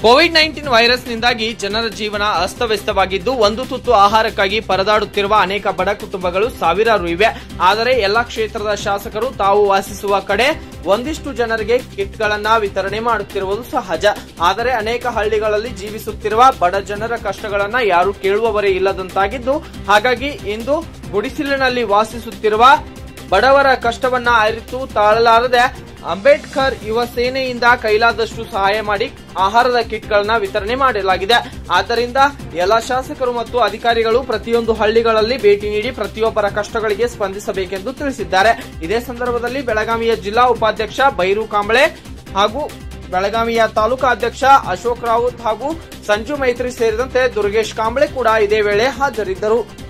Covid nineteen ವೈರಸ್ನಿಂದಾಗಿ ಜನರ ಜೀವನ ಅಸ್ತವ್ಯಸ್ತವಾಗಿದ್ದು ಒಂದು ತುತ್ತು ಆಹಾರಕ್ಕಾಗಿ ಪರದಾಡುತ್ತಿರುವ ಅನೇಕ ಬಡ ಕುಟುಂಬಗಳು ಸಾವಿರಾರು ಇವೆ ಆದರೆ ಎಲ್ಲಾ ಕ್ಷೇತ್ರದ ಶಾಸಕರು ತಾವು ವಾಸಿಸುವ ಕಡೆ ಒಂದಿಷ್ಟು ಜನರಿಗೆ ಕಿಟ್ಗಳನ್ನ ವಿತರಣೆ ಮಾಡುತ್ತಿರುವುದು ಸಹಜ ಆದರೆ ಅನೇಕ ಹಳ್ಳಿಗಳಲ್ಲಿ ಜೀವಿಸುತ್ತಿರುವ ಬಡ ಜನರ ಕಷ್ಟಗಳನ್ನ ಯಾರು ಕೇಳುವವರೇ ಇಲ್ಲದಂತಾಗಿದ್ದು ಹಾಗಾಗಿ ಇಂದು ಗುಡಿಸಿಲಿನಲ್ಲಿ ವಾಸಿಸುತ್ತಿರುವ ಬಡವರ ಕಷ್ಟವನ್ನ ಅರಿತು ತಾಳಲಾರದೆ ಅಂಬೇಡ್ಕರ್ ಯುವ ಸೇನೆಯಿಂದ ಕೈಲಾದಷ್ಟು ಸಹಾಯ ಮಾಡಿ ಆಹಾರದ ಕಿಟ್ಗಳನ್ನ ವಿತರಣೆ ಮಾಡಲಾಗಿದೆ ಆದ್ದರಿಂದ ಎಲ್ಲ ಶಾಸಕರು ಮತ್ತು ಅಧಿಕಾರಿಗಳು ಪ್ರತಿಯೊಂದು ಹಳ್ಳಿಗಳಲ್ಲಿ ಭೇಟಿ ನೀಡಿ ಪ್ರತಿಯೊಬ್ಬರ ಕಷ್ಟಗಳಿಗೆ ಸ್ಪಂದಿಸಬೇಕೆಂದು ತಿಳಿಸಿದ್ದಾರೆ ಇದೇ ಸಂದರ್ಭದಲ್ಲಿ ಬೆಳಗಾವಿಯ ಜಿಲ್ಲಾ ಉಪಾಧ್ಯಕ್ಷ ಬೈರು ಕಾಂಬಳೆ ಹಾಗೂ ಬೆಳಗಾವಿಯ ತಾಲೂಕಾ ಅಧ್ಯಕ್ಷ ಅಶೋಕ್ ರಾವುತ್ ಹಾಗೂ ಸಂಜು ಮೈತ್ರಿ ಸೇರಿದಂತೆ ದುರ್ಗೇಶ್ ಕಾಂಬಳೆ ಕೂಡ ಇದೇ ವೇಳೆ ಹಾಜರಿದ್ದರು